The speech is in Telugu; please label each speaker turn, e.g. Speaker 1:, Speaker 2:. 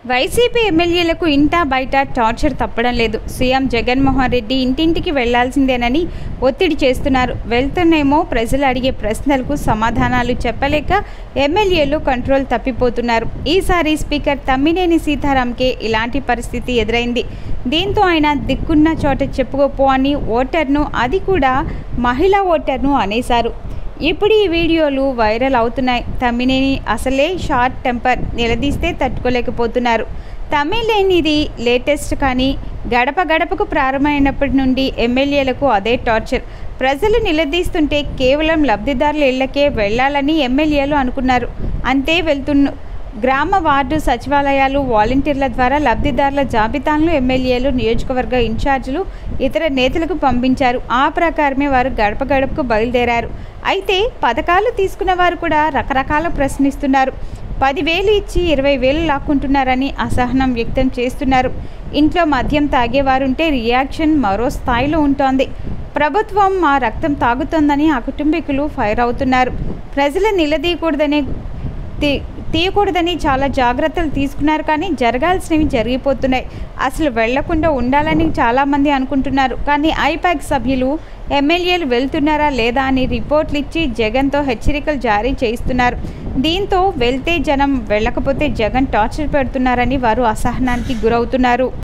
Speaker 1: వైసీపీ ఎమ్మెల్యేలకు ఇంటా బయట టార్చర్ తప్పడం లేదు సీఎం జగన్మోహన్ రెడ్డి ఇంటింటికి వెళ్లాల్సిందేనని ఒత్తిడి చేస్తున్నారు వెళ్తేనేమో ప్రజలు అడిగే ప్రశ్నలకు సమాధానాలు చెప్పలేక ఎమ్మెల్యేలు కంట్రోల్ తప్పిపోతున్నారు ఈసారి స్పీకర్ తమ్మినేని సీతారాంకే ఇలాంటి పరిస్థితి ఎదురైంది దీంతో ఆయన దిక్కున్న చోట చెప్పుకోపో అని ఓటర్ను అది కూడా మహిళా ఓటర్ను అనేశారు ఇప్పుడు ఈ వీడియోలు వైరల్ అవుతున్నాయి తమ్మినేని అసలే షార్ట్ టెంపర్ నిలదీస్తే తట్టుకోలేకపోతున్నారు తమ్మినేనిది లేటెస్ట్ కానీ గడప గడపకు ప్రారంభమైనప్పటి నుండి ఎమ్మెల్యేలకు అదే టార్చర్ ప్రజలు నిలదీస్తుంటే కేవలం లబ్ధిదారుల ఇళ్లకే వెళ్ళాలని ఎమ్మెల్యేలు అనుకున్నారు అంతే వెళ్తున్న గ్రామ వార్డు సచివాలయాలు వాలంటీర్ల ద్వారా లబ్ధిదారుల జాబితాలను ఎమ్మెల్యేలు నియోజకవర్గ ఇన్ఛార్జీలు ఇతర నేతలకు పంపించారు ఆ ప్రకారమే వారు గడప గడపకు బయలుదేరారు అయితే పథకాలు తీసుకున్న వారు కూడా రకరకాల ప్రశ్నిస్తున్నారు పదివేలు ఇచ్చి ఇరవై వేలు లాక్కుంటున్నారని అసహనం వ్యక్తం చేస్తున్నారు ఇంట్లో మద్యం తాగేవారుంటే రియాక్షన్ మరో స్థాయిలో ఉంటోంది ప్రభుత్వం మా రక్తం తాగుతోందని ఆ కుటుంబీకులు ఫైర్ అవుతున్నారు ప్రజలు నిలదీయకూడదనే తీ- తీయకూడదని చాలా జాగ్రత్తలు తీసుకున్నారు కానీ జరగాల్సినవి జరిగిపోతున్నాయి అసలు వెళ్లకుండా ఉండాలని చాలామంది అనుకుంటున్నారు కానీ ఐపాక్ సభ్యులు ఎమ్మెల్యేలు వెళ్తున్నారా లేదా అని రిపోర్ట్లు ఇచ్చి జగన్తో హెచ్చరికలు జారీ చేయిస్తున్నారు దీంతో వెళ్తే జనం వెళ్ళకపోతే జగన్ టార్చర్ పెడుతున్నారని వారు అసహనానికి గురవుతున్నారు